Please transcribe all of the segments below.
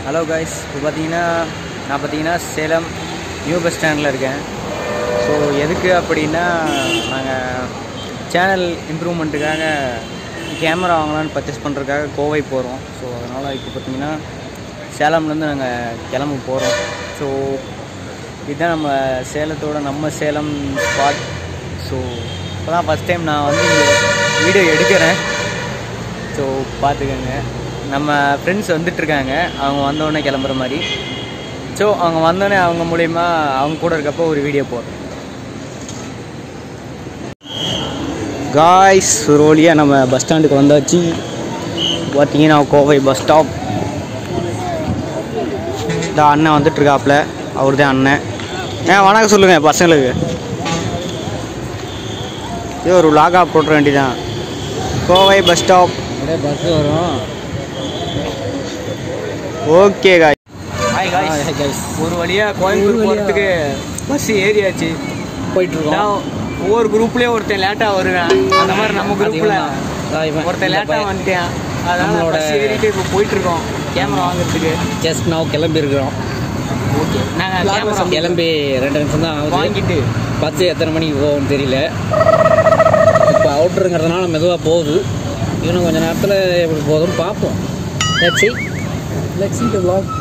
Hello guys இப்போ பார்த்தீங்கன்னா நான் பார்த்தீங்கன்னா சேலம் நியூ பஸ் ஸ்டாண்டில் இருக்கேன் ஸோ எதுக்கு அப்படின்னா நாங்கள் சேனல் இம்ப்ரூவ்மெண்ட்டுக்காக கேமரா வாங்கலாம்னு பர்ச்சேஸ் பண்ணுறதுக்காக கோவை போகிறோம் ஸோ அதனால் இப்போ பார்த்தீங்கன்னா சேலம்லேருந்து நாங்கள் கிளம்ப போகிறோம் ஸோ இதுதான் நம்ம சேலத்தோட நம்ம சேலம் ஸ்பாட் ஸோ இப்போ தான் ஃபஸ்ட் டைம் நான் வந்து இங்கே வீடியோ எடுக்கிறேன் ஸோ பார்த்துக்கோங்க நம்ம ஃப்ரெண்ட்ஸ் வந்துட்டுருக்காங்க அவங்க வந்தோடனே கிளம்புற மாதிரி ஸோ அவங்க வந்தோடனே அவங்க மூலயமா அவங்க கூட இருக்கப்போ ஒரு வீடியோ போடுறோம் காய்ஸ் ஒரு வழியாக நம்ம பஸ் ஸ்டாண்டுக்கு வந்தாச்சு பார்த்தீங்கன்னா கோவை பஸ் ஸ்டாப் இந்த அண்ணன் வந்துட்டுருக்காப்புல அவர் தான் அண்ணன் ஏன் வணக்கம் சொல்லுங்கள் பசங்களுக்கு இது ஒரு லாகா போட்டுற வேண்டியதான் கோவை பஸ் ஸ்டாப் பஸ் வரும் ஓகே காய் ஹாய் காய்ஸ் ஒரு வழியாக கோயம்புத்தூர் போகிறதுக்கு பஸ் ஏறியாச்சு போயிட்டு இருக்கோம் நான் ஒவ்வொரு குரூப்லேயும் ஒருத்தன் லேட்டாக வருவேன் அந்த மாதிரி நம்ம குரூப்பில் ஒருத்தன் லேட்டாக வந்துட்டேன் அதனால நம்மளோட- பஸ் ஏறிட்டு இப்போ போயிட்டுருக்கோம் கேமரா வாங்குறதுக்கு ஜஸ்ட் நான் கிளம்பி இருக்கிறோம் ஓகே நாங்கள் கேமரா கிளம்பி ரெண்டு நிமிஷம் தான் ஆகுது வாங்கிட்டு பஸ் எத்தனை மணிக்கு போகும்னு தெரியல இப்போ அவுட்ருங்கிறதுனால மெதுவாக போகுது இன்னும் கொஞ்ச நேரத்தில் எப்படி போகுதுன்னு பார்ப்போம் லட்சி லட்சி வ்ளாக்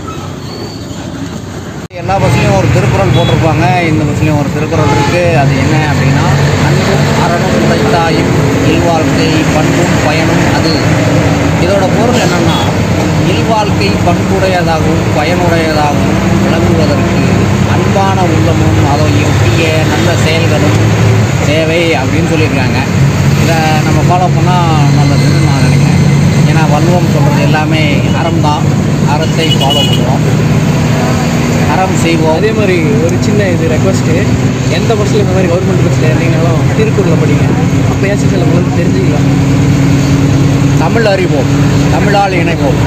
எல்லா பஸ்லையும் ஒரு திருக்குறள் போட்டிருப்பாங்க இந்த பஸ்லையும் ஒரு திருக்குறள் இருக்குது அது என்ன அப்படின்னா அன்பும் அறனும் உழைத்தாயும் இல்வாழ்க்கை பண்பும் பயனும் அது இதோட பொருள் என்னன்னா இல்வாழ்க்கை பண்புடையதாகவும் பயனுடையதாகவும் விளங்குவதற்கு அன்பான உள்ளமும் அதை ஒட்டிய நல்ல செயல்களும் தேவை அப்படின்னு சொல்லியிருக்காங்க இதை நம்ம ஃபாலோ பண்ணால் நல்லதுன்னு நான் நினைக்கிறேன் ஏன்னா வள்ளுவம் சொல்கிறது எல்லாமே அறம் தான் அறத்தை ஃபாலோ பண்ணுவோம் அறம் செய்வோம் அதே மாதிரி ஒரு சின்ன இது ரெக்வஸ்ட்டு எந்த பஸ்ஸில் இந்த மாதிரி கவர்மெண்ட் பஸ்ஸில் இருந்தீங்கனாலும் திருக்குறளை படிங்க அப்போயாச்சும் சில உங்களுக்கு தெரிஞ்சுக்கலாம் தமிழ் அறிவோம் தமிழால் இணைவோம்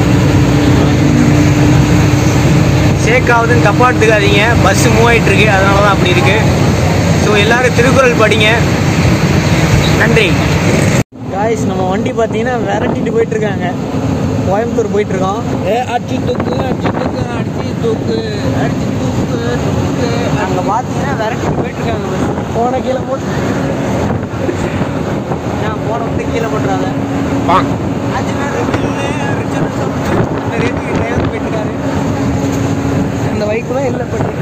ஷேக் ஆகுதுன்னு தப்பாக எடுத்துக்காதீங்க பஸ்ஸு மூவ் ஆகிட்டுருக்கு அதனால தான் அப்படி இருக்குது ஸோ எல்லோரும் திருக்குறள் படிங்க நன்றி காய்ஸ் நம்ம வண்டி பார்த்தீங்கன்னா விரட்டிட்டு போயிட்டுருக்காங்க கோயம்புத்தூர் போயிட்டுருக்கோம் ஏ அடிச்சு தூக்கு அடிச்சு தூக்கு அடிச்சு தூக்கு அடிச்சு தூக்கு தூக்கு அங்கே பார்த்தீங்கன்னா விரட்டிட்டு போயிட்டுருக்காங்க பஸ் போன கீழே போட்டு நான் போன விட்டு கீழே போட்டுறாங்க அஞ்சு பேர் இருக்குல்ல, ரிச்சர்ட் சொல்லிட்டு அந்த ரேட்டுக்கு டிரைவர் போயிட்டுருக்காரு அந்த பைக்கெலாம் இல்லை பண்ணி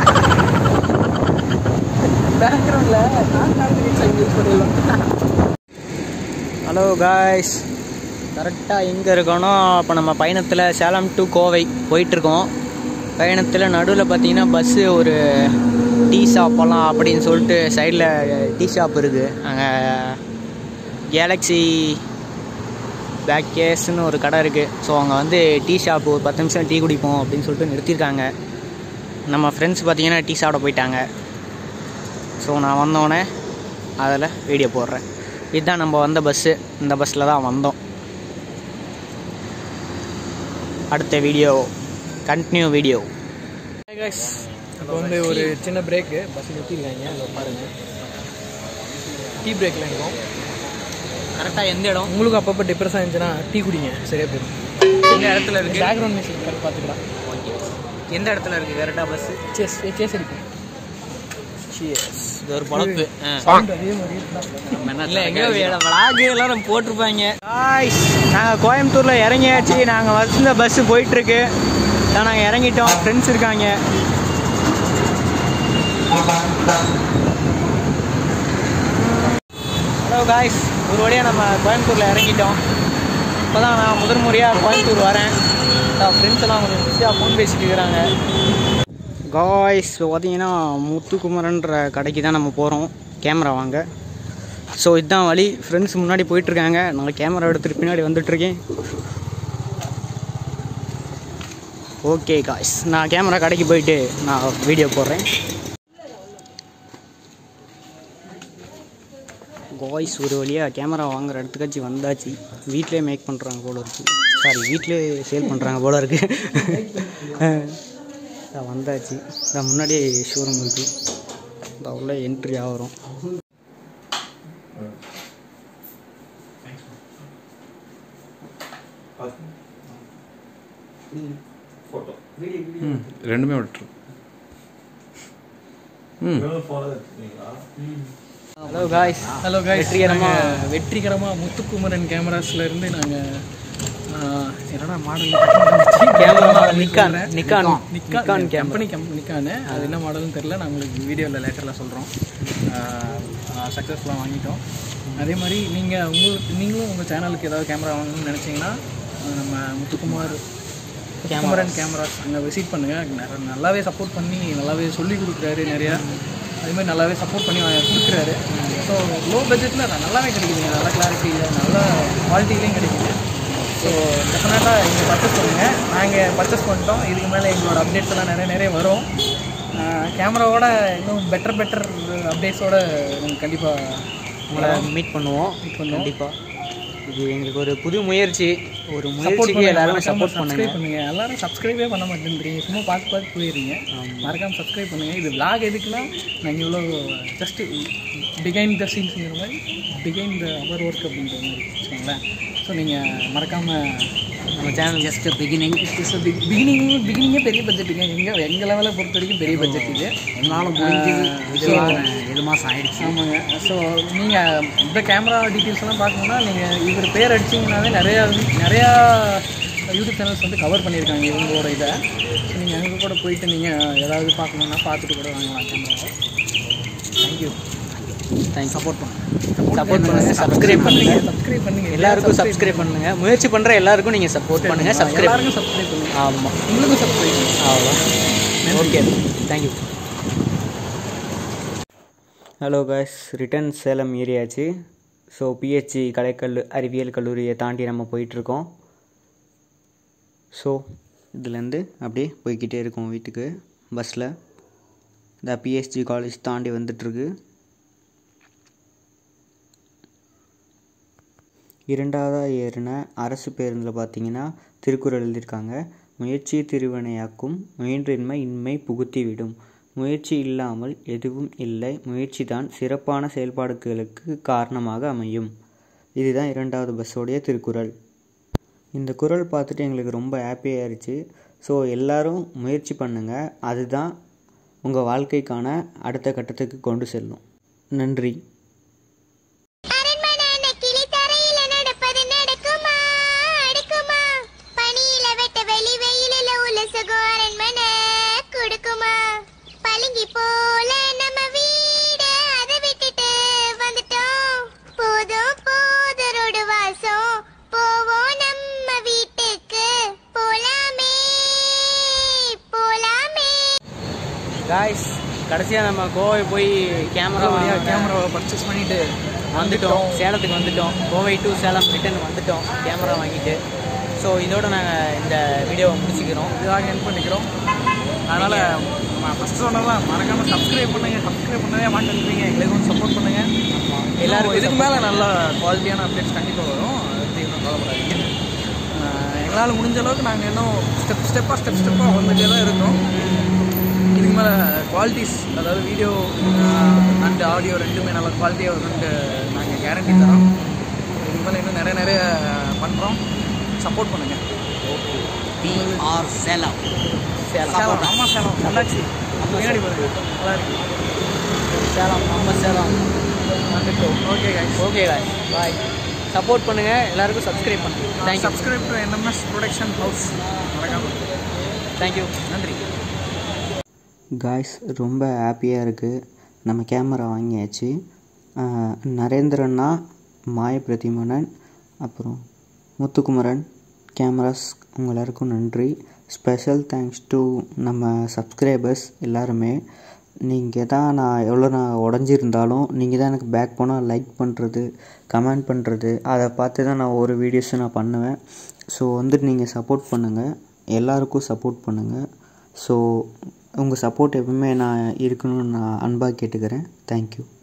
பேக்ரவுண்டில் நான் கார்த்திகை யூஸ் பண்ணிடலாம் ஹலோ காய்ஸ் கரெக்டாக எங்கே இருக்கோனோ இப்போ நம்ம பயணத்தில் சேலம் டு கோவை போயிட்டுருக்கோம் பயணத்தில் நடுவில் பார்த்தீங்கன்னா பஸ்ஸு ஒரு டீ ஷாப்பெல்லாம் அப்படின்னு சொல்லிட்டு சைடில் டீ ஷாப் இருக்குது அங்கே கேலக்ஸி பேக் கேஸ்னு ஒரு கடை இருக்குது ஸோ அங்கே வந்து டீ ஷாப் ஒரு பத்து நிமிஷம் டீ குடிப்போம் அப்படின்னு சொல்லிட்டு நிறுத்தியிருக்காங்க நம்ம ஃப்ரெண்ட்ஸ் பார்த்தீங்கன்னா டீ சாப்பிட போயிட்டாங்க ஸோ நான் வந்தோடனே அதில் வீடியோ போடுறேன் இதுதான் நம்ம வந்த பஸ்ஸு இந்த பஸ்ஸில் தான் வந்தோம் அடுத்த வீடியோ கண்டினியூ வீடியோ இப்போ வந்து ஒரு சின்ன பிரேக்கு பஸ் நிறுத்திருக்காங்க அதை பாருங்கள் டீ பிரேக்கில் இருக்கும் கரெக்டாக எந்த இடம் உங்களுக்கு அப்பப்போ டிப்ரெஸ் இருந்துச்சுன்னா டீ குடிங்க சரியா போயிடும் எந்த இடத்துல இருக்குது பேக்ரவுண்ட் மியூசிக் கரெக்ட் பார்த்துக்கலாம் எந்த இடத்துல இருக்குது கரெக்டாக பஸ்ஸு சேஸ் சேஸ் அடிக்கும் இது ஒரு பொழப்பு சவுண்ட் அதே மாதிரி தான் இல்லை எங்கேயோ விளாகு எல்லாரும் போட்டிருப்பாங்க காய்ஸ் நாங்கள் கோயம்புத்தூரில் இறங்கியாச்சு நாங்கள் வந்த பஸ்ஸு போயிட்டுருக்கு தான் நாங்கள் இறங்கிட்டோம் ஃப்ரெண்ட்ஸ் இருக்காங்க ஹலோ காய்ஸ் ஒரு வழியாக நம்ம கோயம்புத்தூரில் இறங்கிட்டோம் இப்போ தான் நான் முதல் முறையாக கோயம்புத்தூர் வரேன் ஃப்ரெண்ட்ஸ் எல்லாம் கொஞ்சம் பிஸியாக ஃபோன் பேசிட்டு இருக்கிறாங்க காய்ஸ் இப்போ பார்த்தீங்கன்னா முத்துக்குமரன்ற கடைக்கு தான் நம்ம போகிறோம் கேமரா வாங்க ஸோ இதுதான் வழி ஃப்ரெண்ட்ஸ் முன்னாடி போயிட்டுருக்காங்க நான் கேமரா எடுத்துகிட்டு பின்னாடி வந்துட்டுருக்கேன் ஓகே காய்ஸ் நான் கேமரா கடைக்கு போயிட்டு நான் வீடியோ போடுறேன் காய்ஸ் ஒரு வழியாக கேமரா வாங்குற இடத்துக்காச்சு வந்தாச்சு வீட்டிலே மேக் பண்ணுறாங்க போல இருக்கு சாரி வீட்டிலே சேல் பண்ணுறாங்க போல இருக்கு இதான் வந்தாச்சு இதான் முன்னாடியே ஷோரூம் இருக்குது இந்த உள்ள என்ட்ரி ஆகிறோம் ம் ரெண்டுமே விட்டுரு ம் ஹலோ காய்ஸ் ஹலோ கைஸ் வெற்றிகரமா- வெற்றிகரமாக வெற்றிகரமாக முத்துக்குமரன் கேமராஸ்ல இருந்து நாங்கள் என்னடா model camera Nikon Nikon Nikon camera company Nikon அது என்ன மாடல்னு தெரில நான் உங்களுக்கு வீடியோவில் லேட்டரில் சொல்கிறோம் சக்ஸஸ்ஃபுல்லாக வாங்கிட்டோம் அதே மாதிரி நீங்கள் உங்களுக்கு நீங்களும் உங்கள் சேனலுக்கு ஏதாவது கேமரா வாங்கணும்னு நினச்சிங்கன்னா அஹ் நம்ம முத்துக்குமார் கேமரன் கேமராஸ் அங்கே விசிட் பண்ணுங்கள் நிறைய நல்லாவே சப்போர்ட் பண்ணி நல்லாவே சொல்லி கொடுக்குறாரு நிறையா அதே மாதிரி நல்லாவே சப்போர்ட் பண்ணி வா- கொடுக்குறாரு ஸோ லோ பட்ஜெட்டில் நல்லாவே கிடைக்குதுங்க நல்ல கிளாரிட்டி நல்ல குவாலிட்டிலையும் கிடைக்குது ஸோ டெஃபினட்டாக இங்கே பர்ச்சேஸ் பண்ணுங்கள் நாங்கள் பர்ச்சேஸ் பண்ணிட்டோம் இதுக்கு மேலே எங்களோட அப்டேட்ஸ் எல்லாம் நிறைய நிறைய வரும் கேமராவோட இன்னும் பெட்டர் பெட்டர் அப்டேட்ஸோட கண்டிப்பாக உங்களை மீட் பண்ணுவோம் Meet பண்ணுவோம். கண்டிப்பாக இது எங்களுக்கு ஒரு புது முயற்சி ஒரு சப்போர்ட் முயற்சிக்கு பண்ணுங்க எல்லாரும் சப்போர்ட் பண்ணுங்க சப்ஸ்கிரைப் பண்ணுங்க எல்லாரும் சப்ஸ்கிரைபே பண்ண மாட்டேன்றீங்க சும்மா பார்த்து பார்த்து போயிடுறீங்க மறக்காம சப்ஸ்கிரைப் பண்ணுங்க இது vlog எதுக்குன்னா நாங்கள் இவ்வளோ ஜஸ்ட் பிகைன் த சீன்ஸுங்கிற மாதிரி பிகைன் த அவர் ஒர்க் அப்படின்ற மாதிரி வச்சுக்கோங்களேன் ஸோ நீங்கள் மறக்காமல் நம்ம சேனல் ஜஸ்ட் பிகினிங் பிகினிங் பிகினிங்கே பெரிய பட்ஜெட்டுங்க எங்கள் எங்கள் லெவலை பொறுத்த வரைக்கும் பெரிய பட்ஜெட் இது என்னால் முடிஞ்சது இது ஏழு மாதம் ஆயிடுச்சு ஆமாங்க ஸோ நீங்கள் இந்த கேமரா டீட்டெயில்ஸ் எல்லாம் பார்க்கணுன்னா நீங்கள் இவர் பேர் அடிச்சிங்கனாவே நிறையா நிறையா யூடியூப் சேனல்ஸ் வந்து கவர் பண்ணியிருக்காங்க இவங்களோட இதை ஸோ நீங்கள் அங்கே கூட போயிட்டு நீங்கள் ஏதாவது பார்க்கணுன்னா பார்த்துட்டு கூட வாங்கலாம் கேமராவை தேங்க்யூ தேங்க்ஸ் சப்போர்ட் பண்ணுங்க சப்போர்ட் பண்ணுங்க சப்ஸ்கிரைப் பண்ணுங்க சப்ஸ்கிரைப் பண்ணுங்க எல்லாருக்கும் சப்ஸ்கிரைப் பண்ணுங்க முயற்சி பண்ற எல்லாருக்கும் நீங்க சப்போர்ட் பண்ணுங்க சப்ஸ்கிரைப் எல்லாருக்கும் சப்ஸ்கிரைப் பண்ணுங்க ஆமாம் உங்களுக்கும் சப்ஸ்கிரைப் பண்ணுங்க அவ்வளோ okay thank you hello guys return Salem ஏரியாச்சு ஸோ பிஹெச்சி கலைக்கல் அறிவியல் கல்லூரியை தாண்டி நம்ம போயிட்டுருக்கோம் ஸோ இதுலேருந்து அப்படியே போய்க்கிட்டே இருக்கோம் வீட்டுக்கு பஸ்ஸில் இந்த பிஹெச்சி காலேஜ் தாண்டி வந்துட்டுருக்கு இரண்டாவதாக ஏறின அரசு பேருந்தில் பார்த்தீங்கன்னா திருக்குறள் எழுதியிருக்காங்க முயற்சி திருவினையாக்கும் முயன்றின்மை இன்மை புகுத்திவிடும் முயற்சி இல்லாமல் எதுவும் இல்லை முயற்சி தான் சிறப்பான செயல்பாடுகளுக்கு காரணமாக அமையும் இதுதான் இரண்டாவது பஸ்ஸோடைய திருக்குறள் இந்த குறள் பார்த்துட்டு எங்களுக்கு ரொம்ப ஹாப்பியாக இருந்துச்சு ஸோ எல்லாரும் முயற்சி பண்ணுங்கள் அதுதான் உங்கள் வாழ்க்கைக்கான அடுத்த கட்டத்துக்கு கொண்டு செல்லும் நன்றி அரண்மனான கிளி தரையில நடப்பது நடக்குமா அடுக்குமா பனியில வெட்ட வெளி வெயிலில உலசகும் அரண்மனை கொடுக்குமா பளிங்கி போல நம்ம வீடு அதை விட்டுட்டு வந்துட்டோம் போதும் போதரோடு வாசம் போவோம் நம்ம வீட்டுக்கு போலாமே போலாமே காய்ஸ் கடைசியாக நம்ம கோவை போய் கேமரா கேமராவை பர்ச்சேஸ் பண்ணிட்டு வந்துட்டோம் சேலத்துக்கு வந்துட்டோம் கோவை டு சேலம் ரிட்டன் வந்துட்டோம் கேமரா வாங்கிட்டு ஸோ இதோட நாங்கள் இந்த வீடியோவை முடிச்சுக்கிறோம் இதாக ஹெல்ப் பண்ணிக்கிறோம் அதனால் ஃபஸ்ட் சொன்னதான் மறக்காம சப்ஸ்கிரைப் பண்ணுங்க சப்ஸ்கிரைப் பண்ணவே மாட்டேன்றீங்க எங்களுக்கு கொஞ்சம் சப்போர்ட் பண்ணுங்க எல்லாருக்கும் இதுக்கு மேலே நல்ல குவாலிட்டியான அப்டேட்ஸ் கண்டிப்பாக வரும் அதை பற்றி இன்னும் கவலைப்படாதீங்க ஆஹ் எங்களால் முடிஞ்ச அளவுக்கு நாங்கள் இன்னும் ஸ்டெப் ஸ்டெப்பாக ஸ்டெப் ஸ்டெப்பாக வந்துட்டே தான் இருக்கோம் இதுக்கு மேலே குவாலிட்டிஸ் அதாவது வீடியோ அண்ட் ஆடியோ ரெண்டுமே நல்ல குவாலிட்டியாக வரும்னு நாங்கள் கேரண்டி தரோம் இதுக்கு மேலே இன்னும் நிறைய நிறைய பண்ணுறோம் சப்போர்ட் பண்ணுங்கள் பிஆர் சேலம் சேலம் ஆமாம் சேலம் நல்லாச்சு பின்னாடி பாருங்க நல்லா இருக்கு சேலம் நம்ம சேலம் வந்துட்டோம் okay guys okay guys bye support பண்ணுங்கள் எல்லாருக்கும் சப்ஸ்கிரைப் பண்ணுங்கள் thank you subscribe to NMS production house மறக்காம தேங்க்யூ நன்றி காய்ஸ் ரொம்ப ஹாப்பியாக இருக்குது நம்ம கேமரா வாங்கியாச்சு ஆஹ் நரேந்திரண்ணா மாய பிரதிமனன் அப்புறம் முத்துக்குமரன் கேமராஸ் உங்க எல்லாருக்கும் நன்றி ஸ்பெஷல் தேங்க்ஸ் டு நம்ம சப்ஸ்கிரைபர்ஸ் எல்லாருமே நீங்கள் தான் நான் எவ்வளோ நான் உடஞ்சிருந்தாலும் நீங்கள் தான் எனக்கு பேக் போனால் லைக் பண்ணுறது கமெண்ட் பண்ணுறது அதை பார்த்து தான் நான் ஒரு வீடியோஸும் நான் பண்ணுவேன் ஸோ வந்துட்டு நீங்கள் சப்போர்ட் பண்ணுங்கள் எல்லாருக்கும் சப்போர்ட் பண்ணுங்கள் ஸோ உங்கள் சப்போர்ட் எப்பவுமே நான் இருக்கணும்னு நான் அன்பாக கேட்டுக்கிறேன் தேங்க்யூ